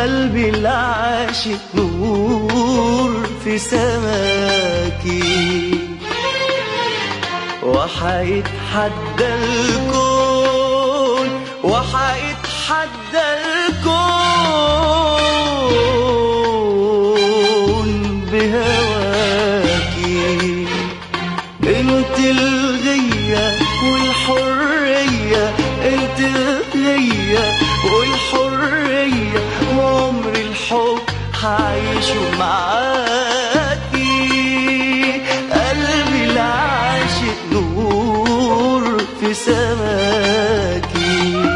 قلبي العاشق نور في سماكي وحيتحدى الكون وحيتحدى الكون بهواكي انت الغية والحرية انت الغية والحرية وعمر الحب حعيشه معاكي قلبي العاشق نور في سماكي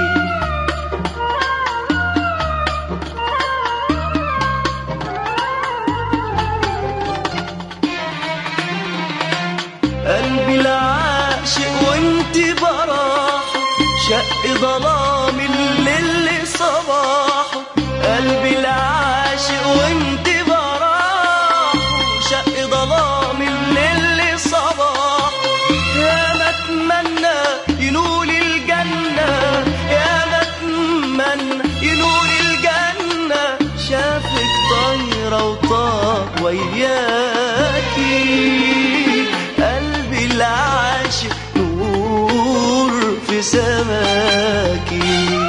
قلبي العاشق وانت براحه شق ظلام الليل صباحه قلبي العاشق وانت براحه شق ظلام الليل صباحه يا ما اتمنى ينول الجنة يا ما اتمنى ينول الجنة شافك طايرة وطاق وياكي قلبي العاشق نور في سماكي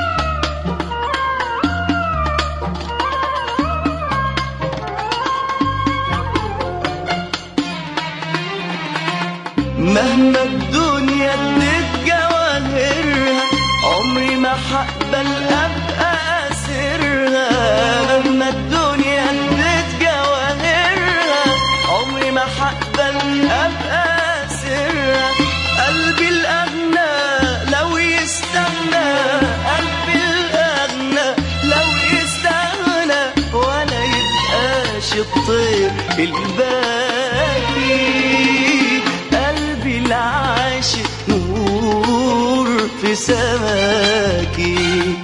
مهما الدنيا ادت جواهرها عمري ما هقبل ابقى اسرها مهما الدنيا ادت جواهرها عمري ما هقبل ابقى اسرها قلبي الاغنى لو يستغنى قلبي الاغنى لو يستغنى ولا يبقاش الطير الباقي قلبي العاشق نور في سماكي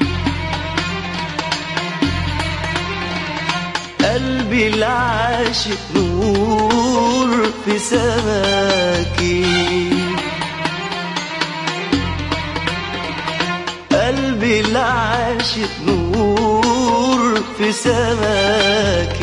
قلبي العاشق نور في سماكي قلبي العاشق نور في سماكي